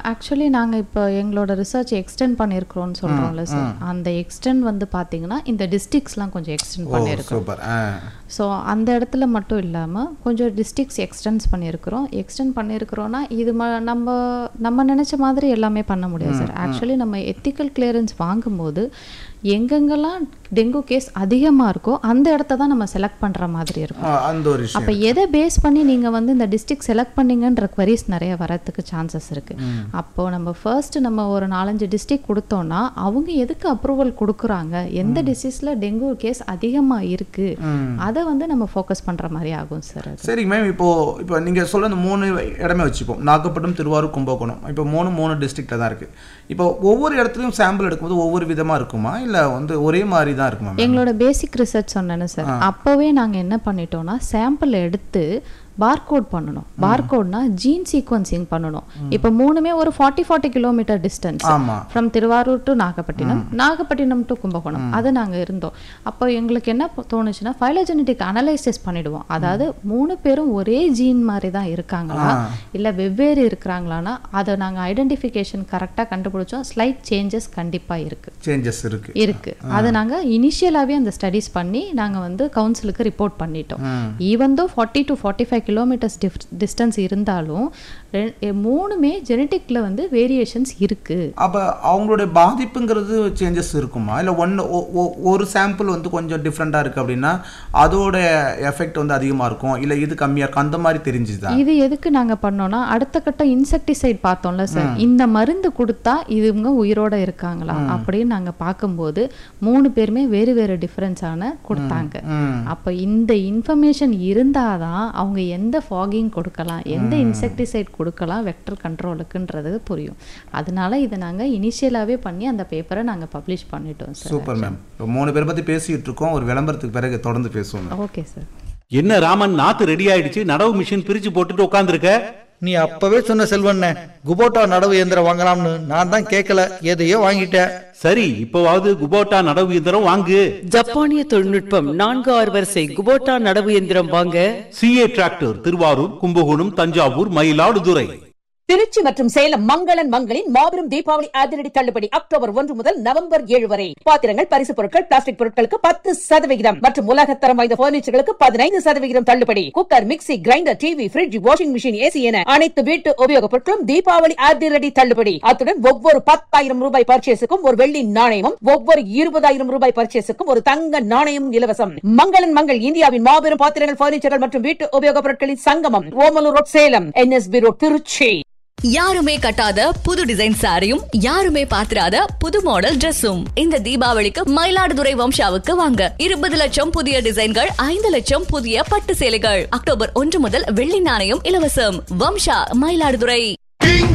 Actually நாங்கள் இப்போ எங்களோட ரிசர்ச் எக்ஸ்டெண்ட் பண்ணியிருக்கிறோம்னு சொல்கிறோம்ல சார் அந்த எக்ஸ்டெண்ட் வந்து பார்த்தீங்கன்னா இந்த டிஸ்ட்ரிக்ஸ்லாம் கொஞ்சம் எக்ஸ்டெண்ட் ஓ பண்ணியிருக்கோம் சூப்பர் ஆ ஸோ அந்த இடத்துல மட்டும் இல்லாமல் கொஞ்சம் டிஸ்ட்ரிக்ஸ் எக்ஸ்டென்ஸ் பண்ணியிருக்கிறோம் எக்ஸ்டெண்ட் பண்ணியிருக்கிறோன்னா இது ம நம்ம நம்ம நினச்ச மாதிரி எல்லாமே பண்ண முடியாது சார் ஆக்சுவலி நம்ம எத்திக்கல் கிளியரன்ஸ் வாங்கும்போது எங்கெங்கெல்லாம் டெங்கு கேஸ் அதிகமாக இருக்கோ அந்த இடத்த தான் நம்ம செலக்ட் பண்ணுற மாதிரி இருக்கும் ஆ, அந்த ஒரு விஷயம் அப்போ எதை பேஸ் பண்ணி நீங்கள் வந்து இந்த டிஸ்ட்ரிக்ட் செலக்ட் பண்ணீங்கன்ற queries நிறைய வரதுக்கு சான்சஸ் இருக்குது அப்போது நம்ம ஃபர்ஸ்ட் நம்ம ஒரு நாலஞ்சு டிஸ்ட்ரிக்ட் கொடுத்தோம்னா அவங்க எதுக்கு அப்ரூவல் கொடுக்குறாங்க எந்த டிசீஸில் டெங்கு கேஸ் அதிகமாக இருக்குது அதை வந்து நம்ம ஃபோக்கஸ் பண்ணுற மாதிரி ஆகும் சார் அது சரிங்க மேம் இப்போ இப்போ நீங்க சொல்ற அந்த மூணு இடமே வச்சுப்போம் நாகப்பட்டினம் திருவாரூர் கும்பகோணம் இப்போ மூணு மூணு டிஸ்ட்ரிக்ட்ல தான் இருக்கு இப்போ ஒவ்வொரு இடத்துலையும் சாம்பிள் எடுக்கும்போது ஒவ்வொரு விதமா இருக்குமா இல்ல வந்து ஒரே மாதிரி தான் இருக்குமா ma'am? எங்களோட பேசிக் ரிசர்ச் சொன்னேன்னு சார் அப்போவே நாங்கள் என்ன பண்ணிட்டோம்னா சாம்பிள் எடுத்து பார்கோட் பண்ணணும் பார்கோட்னா ஜீன் சீக்வன்சிங் பண்ணணும் இப்போ மூணுமே ஒரு ஃபார்ட்டி ஃபார்ட்டி கிலோமீட்டர் டிஸ்டன்ஸ் ஆமா from Thiruvarur to Nagapattinam Nagapattinam to Kumbakonam அது நாங்கள் இருந்தோம் அப்போ எங்களுக்கு என்ன போ- தோணுச்சுன்னா ஃபைலோஜெனடிக் அனலைசிஸ் பண்ணிடுவோம் அதாவது மூணு பேரும் ஒரே ஜீன் மாதிரி தான் இருக்காங்களா இல்லை வெவ்வேறு இருக்கிறாங்களான்னா அதை நாங்கள் ஐடென்டிஃபிகேஷன் கரெக்டாக கண்டுபிடிச்சோம் ஸ்லைட் சேஞ்சஸ் கண்டிப்பாக இருக்கு சேஞ்சஸ் இருக்கு இருக்கு அதை நாங்க இனிஷியலாகவே அந்த ஸ்டடீஸ் பண்ணி நாங்க வந்து கவுன்சிலுக்கு ரிப்போர்ட் பண்ணிட்டோம் even though forty to forty five kilometres distance இருந்தாலும் ரெ- எ- மூணுமே ஜெனட்டிக்ல வந்து வேரியேஷன்ஸ் இருக்கு அப்ப அவங்களுடைய பாதிப்புங்கிறது சேஞ்சஸ் இருக்குமா இல்ல ஒன்னு ஒ- ஒ- ஒரு சாம்பிள் வந்து கொஞ்சம் டிஃப்ரெண்டா இருக்கு அப்படின்னா அதோட எஃபெக்ட் வந்து அதிகமா இருக்கும் இல்ல இது கம்மியா இருக்கும் அந்த மாதிரி தெரிஞ்சுதா இது எதுக்கு நாங்க பண்ணோம்னா அடுத்த கட்டம் இன்செக்டிசைட் பார்த்தோம்ல சார் இந்த மருந்து கொடுத்தா இவங்க உயிரோட இருக்காங்களா அப்படின்னு நாங்க பார்க்கும்போது மூணு பேருமே வேறு வேறு டிஃபரன்ஸான கொடுத்தாங்க ம் அப்போ இந்த இன்ஃபர்மேஷன் இருந்தாதான் அவங்க எந்த ஃபாகிங் கொடுக்கலாம் எந்த இன்செக்டிசைட் கொடுக்கலாம் வெக்டர் கண்ட்ரோலுக்குன்றது புரியும் அதனால இதை நாங்கள் இனிஷியலாகவே பண்ணி அந்த பேப்பரை நாங்கள் பப்ளிஷ் பண்ணிட்டோம் சார் சூப்பர் மேம் இப்போ மூணு பேரை பத்தி பேசிட்டு இருக்கோம் ஒரு விளம்பரத்துக்கு பிறகு தொடர்ந்து பேசுவோம் ma'am. ஓகே சார் என்ன ராமன் நாத்து ரெடி ஆயிடுச்சு நடவு மிஷின் பிரிச்சு போட்டுட்டு உட்காந்துருக்க நீ அப்பவே சொன்ன செல்வண்ணே குபோட்டா நடவு இயந்திரம் வாங்கலாம்னு நான் தான் கேட்கல எதையோ வாங்கிட்டேன் சரி இப்போவாவது குபோட்டா நடவு இயந்திரம் வாங்கு ஜப்பானிய தொழில்நுட்பம் நான்கு ஆறு வரிசை குபோட்டா நடவு எந்திரம் வாங்க சிஏ டிராக்டர் திருவாரூர் கும்பகோணம் தஞ்சாவூர் மயிலாடுதுறை திருச்சி மற்றும் சேலம் மங்களன் மங்களின் மாபெரும் தீபாவளி அதிரடி தள்ளுபடி அக்டோபர் ஒன்று முதல் நவம்பர் ஏழு வரை பாத்திரங்கள் பரிசு பொருட்கள் பிளாஸ்டிக் பொருட்களுக்கு பத்து சதவிகிதம் மற்றும் உலகத்தரம் வாய்ந்த பர்னிச்சர்களுக்கு பதினைந்து சதவிகிதம் தள்ளுபடி cooker mixie grinder TV fridge washing machine AC என அனைத்து வீட்டு உபயோகப் பொருட்களும் தீபாவளி அதிரடி தள்ளுபடி அத்துடன் ஒவ்வொரு பத்தாயிரம் ரூபாய் பர்ச்சேஸுக்கும் ஒரு வெள்ளி நாணயமும் ஒவ்வொரு இருபதாயிரம் ரூபாய் பர்ச்சேஸுக்கும் ஒரு தங்க நாணயமும் இலவசம் மங்களன் மங்கள் இந்தியாவின் மாபெரும் பாத்திரங்கள் பர்னிச்சர்கள் மற்றும் வீட்டு உபயோகப் பொருட்களின் சங்கமம் Omalur road Salem NSP road Trichy யாருமே கட்டாத புது டிசைன் சாரியும் யாருமே பாத்திராத புது மாடல் Dressum இந்த தீபாவளிக்கு மயிலாடுதுறை வம்சாவுக்கு வாங்க இருபது லட்சம் புதிய டிசைன்கள் ஐந்து லட்சம் புதிய பட்டு சேலைகள் அக்டோபர் ஒன்று முதல் வெள்ளி நாணயம் இலவசம் வம்சா மயிலாடுதுறை